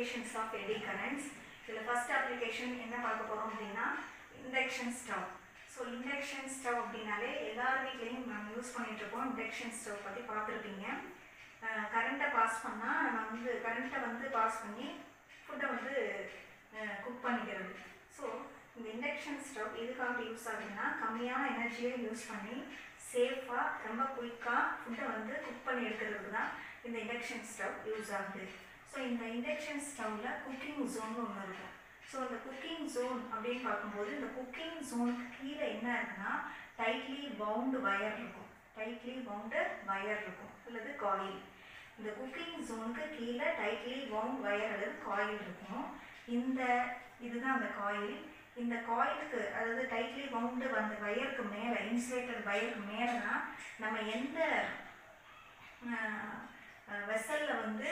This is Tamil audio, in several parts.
அப்ளிகேஷன்ஸ் ஆஃப் எடி கரண்ட்ஸ் இதில் ஃபர்ஸ்ட் அப்ளிகேஷன் என்ன பார்க்க போகிறோம் அப்படின்னா induction stove so induction stove அப்படின்னாலே எல்லார் வீட்லேயும் நம்ம யூஸ் பண்ணிட்டு இருக்கோம் இண்டக்ஷன் ஸ்டவ் பற்றி பார்த்துருப்பீங்க கரண்ட்டை பாஸ் பண்ணால் நம்ம வந்து கரண்ட்டை வந்து பாஸ் பண்ணி ஃபுட்டை வந்து குக் பண்ணிக்கிறது ஸோ இந்த இண்டக்ஷன் ஸ்டவ் எதுக்காக யூஸ் ஆகுதுன்னா கம்மியான எனர்ஜியை யூஸ் பண்ணி சேஃபாக ரொம்ப குயிக்காக ஃபுட்டை வந்து குக் பண்ணி எடுக்கிறதுக்கு தான் இந்த இண்டக்ஷன் ஸ்டவ் யூஸ் ஆகுது ஸோ இந்த இண்டக்ஷன் ஸ்டவ்வில் குக்கிங் ஜோன் ஒன்று இருக்கும் ஸோ இந்த குக்கிங் ஜோன் அப்படின்னு பார்க்கும்போது இந்த குக்கிங் ஜோனுக்கு கீழே என்ன இருக்குன்னா டைட்லி பவுண்டு வயர் இருக்கும் டைட்லி பவுண்டு வயர் இருக்கும் அல்லது காயில் இந்த குக்கிங் ஜோனுக்கு கீழே டைட்லி பவுண்ட் வயர் அல்லது காயில் இருக்கும் இந்த இதுதான் அந்த காயில் இந்த காயிலுக்கு அதாவது டைட்லி பவுண்டு அந்த வயருக்கு மேலே இன்சுலேட்டட் வயருக்கு மேலே தான் நம்ம எந்த வெசலில் வந்து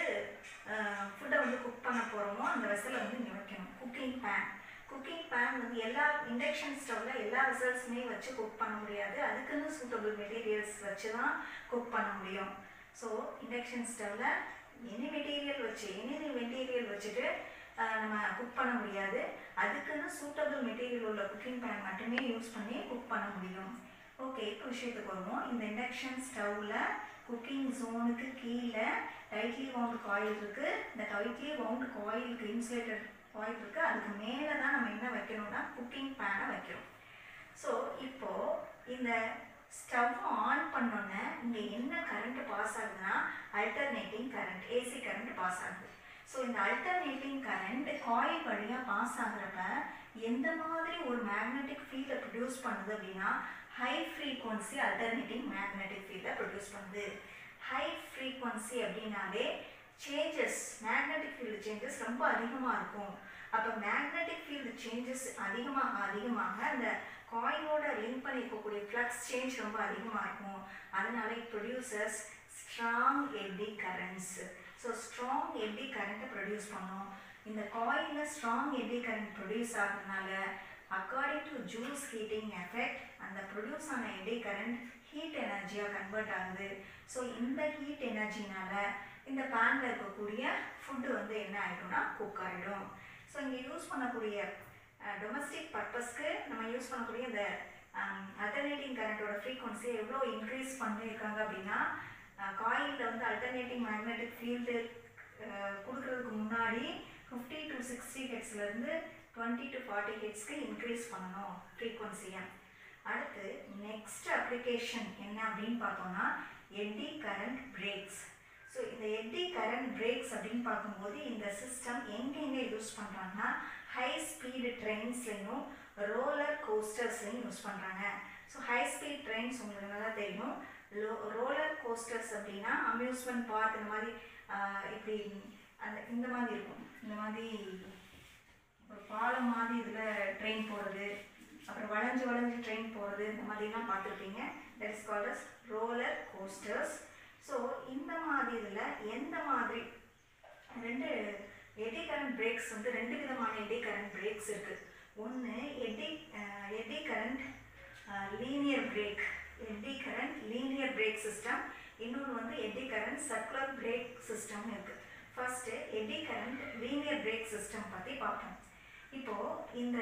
ஃபுட்டை வந்து குக் பண்ண போகிறோமோ அந்த வெசலை வந்து இங்கே வைக்கணும் குக்கிங் பேன் குக்கிங் பேன் வந்து எல்லா இண்டக்ஷன் ஸ்டவ்வில் எல்லா வெசல்ஸுமே வச்சு குக் பண்ண முடியாது அதுக்குன்னு சூட்டபிள் மெட்டீரியல்ஸ் வச்சு தான் குக் பண்ண முடியும் ஸோ இண்டக்ஷன் ஸ்டவ்வில் எனி மெட்டீரியல் வச்சு எனி மெட்டீரியல் வச்சுட்டு நம்ம குக் பண்ண முடியாது அதுக்குன்னு சூட்டபிள் மெட்டீரியல் உள்ள குக்கிங் பேன் மட்டுமே யூஸ் பண்ணி குக் பண்ண முடியும் ஓகே இப்போ விஷயத்துக்கு வருவோம் இந்த இண்டக்ஷன் ஸ்டவ்வில் குக்கிங் ஜோனுக்கு கீழே டைட்லி பவுண்ட் காயில் இருக்குது இந்த டைட்லி பவுண்ட் காயிலுக்கு இன்சுலேட்டட் காயில் இருக்குது அதுக்கு மேலே தான் நம்ம என்ன வைக்கணும்னா குக்கிங் பேனை வைக்கிறோம் ஸோ இப்போது இந்த ஸ்டவ் ஆன் பண்ணோன்னே இங்கே என்ன கரண்ட் பாஸ் ஆகுதுன்னா alternating current AC current pass ஆகுது ஸோ இந்த அல்டர்னேட்டிங் கரண்ட் காயில் வழியாக பாஸ் ஆகுறப்ப எந்த மாதிரி ஒரு மேக்னெட்டிக் ஃபீல்டை ப்ரொடியூஸ் பண்ணுது அப்படின்னா ஹை ஃப்ரீக்வன்சி அல்டர்னேட்டிங் மேக்னெட்டிக் ஃபீல்டை ப்ரொடியூஸ் பண்ணுது ஹை ஃப்ரீக்வன்சி அப்படின்னாலே சேஞ்சஸ் மேக்னெட்டிக் ஃபீல்டு சேஞ்சஸ் ரொம்ப அதிகமாக இருக்கும் அப்போ மேக்னெட்டிக் ஃபீல்டு சேஞ்சஸ் அதிகமாக அதிகமாக அந்த காயிலோட லிங்க் பண்ணி இருக்கக்கூடிய ஃப்ளக்ஸ் சேஞ்ச் ரொம்ப அதிகமாக இருக்கும் அதனால it producers strong eddy currents so strong eddy கரண்ட்டை ப்ரொடியூஸ் பண்ணும் இந்த காயிலில் ஸ்ட்ராங் எட்டி கரண்ட் ப்ரொடியூஸ் ஆகிறதுனால அக்கார்டிங் டு ஜூஸ் ஹீட்டிங் எஃபெக்ட் அந்த ப்ரொடியூஸ் ஆன எடி கரண்ட் ஹீட் எனர்ஜியாக கன்வெர்ட் ஆகுது ஸோ இந்த ஹீட் எனர்ஜினால இந்த பேனில் இருக்கக்கூடிய ஃபுட்டு வந்து என்ன ஆகிடும்னா குக் ஆகிடும் ஸோ இங்கே யூஸ் பண்ணக்கூடிய டொமஸ்டிக் பர்பஸ்க்கு நம்ம யூஸ் பண்ணக்கூடிய இந்த அல்டர்னேட்டிங் கரண்ட்டோட ஃப்ரீக்வன்சி எவ்வளோ இன்க்ரீஸ் பண்ணியிருக்காங்க அப்படின்னா காயிலில் வந்து அல்டர்னேட்டிங் மேக்னெட்டிக் ஃபீல்டு கொடுக்கறதுக்கு முன்னாடி ஃபிஃப்டி டு சிக்ஸ்டி ஹெட்ஸ்லேருந்து டுவெண்ட்டி டு ஃபார்ட்டி ஹெட்ஸ்க்கு இன்க்ரீஸ் பண்ணணும் ஃப்ரீக்வன்சியை அடுத்து நெக்ஸ்ட் அப்ளிகேஷன் என்ன அப்படின்னு பார்த்தோம்னா எட்டி கரண்ட் பிரேக்ஸ் ஸோ இந்த எட்டி கரண்ட் பிரேக்ஸ் அப்படின்னு பார்க்கும்போது இந்த சிஸ்டம் எங்கெங்கே யூஸ் பண்ணுறாங்கன்னா ஹை ஸ்பீடு ட்ரெயின்ஸ்லையும் ரோலர் கோஸ்டர்ஸ்லையும் யூஸ் பண்ணுறாங்க ஸோ ஹை ஸ்பீட் ட்ரெயின்ஸ் உங்களுக்கு நல்லா தெரியும் லோ ரோலர் கோஸ்டர்ஸ் அப்படின்னா அம்யூஸ்மெண்ட் பார்க் இந்த மாதிரி இப்படி அந்த இந்த மாதிரி இருக்கும் இந்த மாதிரி ஒரு பாலம் மாதிரி இதில் ட்ரெயின் போகிறது அப்புறம் வளைஞ்சு வளைஞ்சு ட்ரெயின் போகிறது இந்த மாதிரிலாம் பார்த்துருப்பீங்க that is called as roller coasters so இந்த மாதிரி இதில் எந்த மாதிரி ரெண்டு எடி கரண்ட் பிரேக்ஸ் வந்து ரெண்டு விதமான எடி கரண்ட் பிரேக்ஸ் இருக்குது ஒன்று eddy eddy current linear brake eddy current linear brake system இன்னொன்று வந்து எடி கரண்ட் சர்க்குலர் பிரேக் சிஸ்டம்னு இருக்குது first eddy current linear brake system பற்றி பார்ப்போம் இப்போது இந்த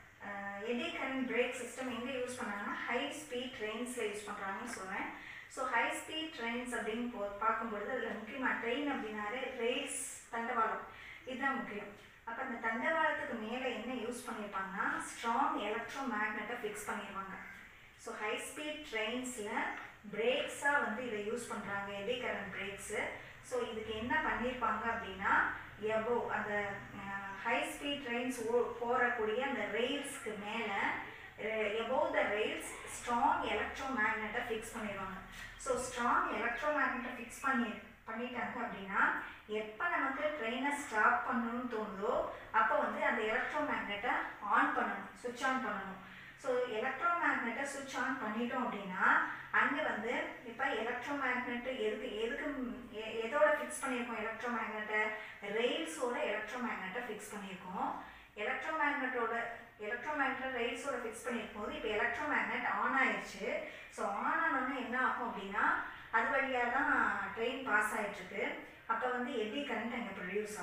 எடி கரண்ட் பிரேக் சிஸ்டம் எங்கே யூஸ் பண்ணாங்கன்னா ஹை ஸ்பீட் ட்ரெயின்ஸில் யூஸ் பண்ணுறாங்கன்னு சொல்லுவேன் ஸோ ஹை ஸ்பீட் ட்ரெயின்ஸ் அப்படின்னு போ பார்க்கும்பொழுது அதில் முக்கியமாக ட்ரெயின் அப்படின்னாலே ரேஸ் தண்டவாளம் இதுதான் முக்கியம் அப்போ அந்த தண்டவாளத்துக்கு மேலே என்ன யூஸ் பண்ணியிருப்பாங்கன்னா ஸ்ட்ராங் எலக்ட்ரோ மேக்னெட்டை ஃபிக்ஸ் பண்ணிடுவாங்க ஸோ ஹை ஸ்பீட் ட்ரெயின்ஸில் பிரேக்ஸாக வந்து இதை யூஸ் பண்ணுறாங்க எடி கரண்ட் பிரேக்ஸு ஸோ இதுக்கு என்ன பண்ணியிருப்பாங்க அப்படின்னா எபோ அந்த ஹை ஸ்பீட் ட்ரெயின்ஸ் ஓ போகக்கூடிய அந்த ரெயில்ஸ்க்கு மேலே above the rails strong electro மேக்னெட்டை ஃபிக்ஸ் பண்ணிடுவாங்க ஸோ ஸ்ட்ராங் எலக்ட்ரோ மேக்னெட்டை ஃபிக்ஸ் பண்ணி பண்ணிட்டாங்க அப்படின்னா எப்போ நமக்கு ட்ரெயினை ஸ்டாப் பண்ணணும்னு தோணுதோ அப்போ வந்து அந்த எலக்ட்ரோ மேக்னெட்டை ஆன் பண்ணணும் சுவிட்ச் ஆன் பண்ணணும் ஸோ எலக்ட்ரோ மேக்னெட்டை சுவிட்ச் ஆன் பண்ணிட்டோம் அப்படின்னா அங்கே வந்து இப்போ எலக்ட்ரோ மேக்னெட்டு எதுக்கு எதுக்கு எ- எதோட ஃபிக்ஸ் பண்ணியிருக்கோம் எலக்ட்ரோ மேக்னெட்டை ரெயில்ஸோட எலக்ட்ரோ மேக்னெட்டை ஃபிக்ஸ் பண்ணியிருக்கோம் எலக்ட்ரோ மேக்னெட்டோட எலக்ட்ரோ மேக்னெட் ரெயில்ஸோட ஃபிக்ஸ் பண்ணியிருக்கும் போது இப்போ எலக்ட்ரோ மேக்னெட் ஆன் ஆயிடுச்சு ஸோ ஆன் ஆனோடனே என்ன ஆகும் அப்படின்னா அது வழியாக தான் ட்ரெயின் பாஸ் ஆகிட்டுருக்கு அப்போ வந்து எடி கரண்ட் அங்கே ப்ரொடியூஸ் ஆகும்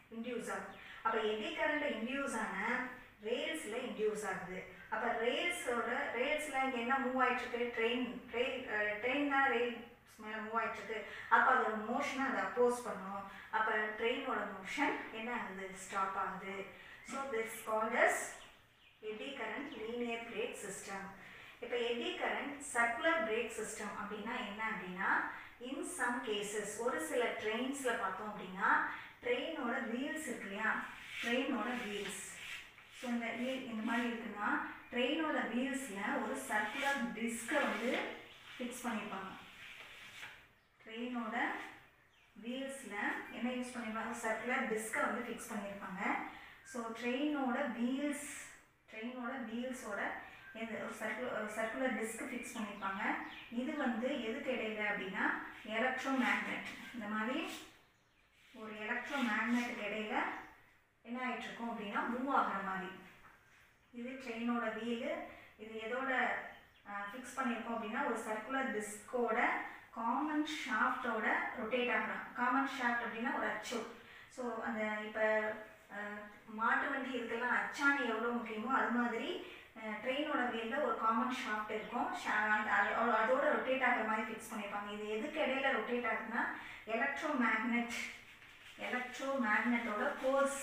இன்டியூஸ் ஆகும் அப்போ எடி கரண்ட் இன்டியூஸ் ஆன ரேல்ஸில் இன்டியூஸ் ஆகுது அப்போ ரேல்ஸோட ரேல்ஸில் இங்கே என்ன மூவ் ஆகிட்டுருக்கு ட்ரெயின் ரெயில் ட்ரெயின் தான் ரயில்ஸ் மேலே மூவ் ஆகிட்டுருக்கு அப்போ அதோட மோஷனை அதை அப்போஸ் பண்ணும் அப்போ ட்ரெயினோட மோஷன் என்ன ஆகுது ஸ்டாப் ஆகுது so this called as eddy current linear brake system இப்போ eddy current circular brake system அப்படின்னா என்ன அப்படின்னா இன் சம் கேசஸ் ஒரு சில ட்ரெயின்ஸில் பார்த்தோம் அப்படின்னா ட்ரெயினோட வீல்ஸ் இருக்கு இல்லையா ட்ரெயினோட வீல்ஸ் ஸோ இந்த வீல் இந்த மாதிரி இருக்குன்னா ட்ரெயினோட வீல்ஸில் ஒரு சர்க்குலர் டிஸ்கை வந்து ஃபிக்ஸ் பண்ணியிருப்பாங்க ட்ரெயினோட வீல்ஸில் என்ன யூஸ் பண்ணியிருப்பாங்க சர்க்குலர் டிஸ்கை வந்து ஃபிக்ஸ் பண்ணியிருப்பாங்க ஸோ ட்ரெயினோட வீல்ஸ் ட்ரெயினோட வீல்ஸோட இந்த ஒரு சர்க்குலர் சர்க்குலர் டிஸ்க் ஃபிக்ஸ் பண்ணியிருப்பாங்க இது வந்து எதுக்கு இடையில அப்படின்னா எலக்ட்ரோ மேக்னெட் இந்த மாதிரி ஒரு எலக்ட்ரோ மேக்னெட்டுக்கு இடையில என்ன ஆகிட்டுருக்கும் அப்படின்னா மூவ் ஆகிற மாதிரி இது ட்ரெயினோட வீலு இது எதோட ஃபிக்ஸ் பண்ணியிருக்கோம் அப்படின்னா ஒரு சர்க்குலர் டிஸ்கோட காமன் ஷாஃப்டோட ரொட்டேட் ஆகலாம் காமன் ஷாஃப்ட் அப்படின்னா ஒரு அச்சு ஸோ அந்த இப்போ மாட்டு வண்டி இதுக்கெல்லாம் அச்சாணி எவ்வளோ முக்கியமோ அது மாதிரி ட்ரெயினோட வீலில் ஒரு காமன் ஷாஃப்ட் இருக்கும் ஷா- அந்த- அது- அதோட ரொட்டேட் ஆகிற மாதிரி ஃபிக்ஸ் பண்ணியிருப்பாங்க இது எதுக்கு இடையில ரொட்டேட் ஆகுதுன்னா எலக்ட்ரோ மேக்னெட் எலக்ட்ரோ மேக்னெட்டோட போல்ஸ்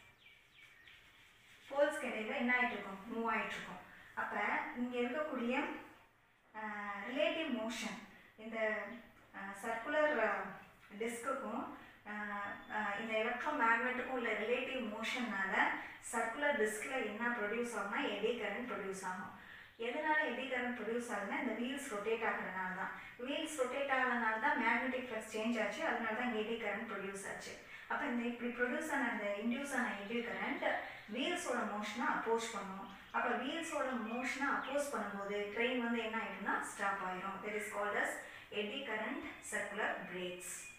போல்ஸ்க்கு இடையில என்ன ஆகிட்டு இருக்கும் மூவ் ஆகிட்டு இருக்கும் அப்போ இங்கே இருக்கக்கூடிய ரிலேட்டிவ் மோஷன் இந்த சர்க்குலர் டிஸ்க்குக்கும் இந்த எலக்ட்ரோ மேக்னெட்டுக்கும் உள்ள ரிலேட்டிவ் மோஷன்னால சர்க்குலர் டிஸ்கில் என்ன ப்ரொடியூஸ் ஆகும்னா எடி கரண்ட் ப்ரொடியூஸ் ஆகும் எதனால எடி கரண்ட் ப்ரொடியூஸ் ஆகுதுன்னா இந்த வீல்ஸ் ரொட்டேட் ஆகுறதுனால தான் வீல்ஸ் ரொட்டேட் ஆகிறதுனால தான் மேக்னெட்டிக் ஃப்ளக்ஸ் சேஞ்ச் ஆச்சு அதனால தான் எடி கரண்ட் ப்ரொடியூஸ் ஆச்சு அப்போ இந்த இப்படி ப்ரொடியூஸ் ஆன அந்த இன்டியூஸ் ஆன எடி கரண்ட் வீல்ஸோட மோஷனை அப்போஸ் பண்ணும் அப்போ வீல்ஸோட மோஷனை அப்போஸ் பண்ணும்போது ட்ரெயின் வந்து என்ன ஆயிடும்னா ஸ்டாப் ஆயிரும் there is called as eddy current circular breaks